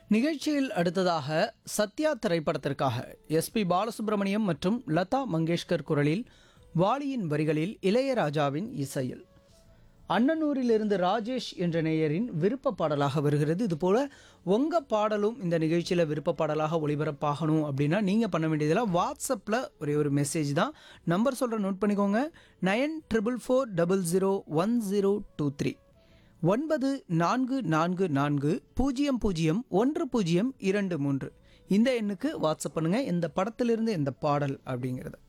நிகழ்ச்சியில் அடுத்ததாக சத்யா திரைப்படத்திற்காக எஸ்பி பாலசுப்ரமணியம் மற்றும் லதா மங்கேஷ்கர் குரலில் வாலியின் வரிகளில் இளையராஜாவின் இசையில் அண்ணனூரிலிருந்து ராஜேஷ் என்ற நேயரின் விருப்ப பாடலாக வருகிறது இதுபோல் உங்கள் பாடலும் இந்த நிகழ்ச்சியில் விருப்ப பாடலாக ஒளிபரப்பாகணும் அப்படின்னா நீங்கள் பண்ண வேண்டியதெல்லாம் வாட்ஸ்அப்பில் ஒரே ஒரு மெசேஜ் தான் நம்பர் சொல்கிற நோட் பண்ணிக்கோங்க nine triple four double zero one zero two three ஒன்பது நான்கு நான்கு நான்கு பூஜ்ஜியம் பூஜ்ஜியம் ஒன்று பூஜ்ஜியம் இரண்டு மூன்று இந்த எண்ணுக்கு வாட்ஸ்அப் பண்ணுங்கள் இந்த படத்திலிருந்து இந்த பாடல் அப்படிங்கிறது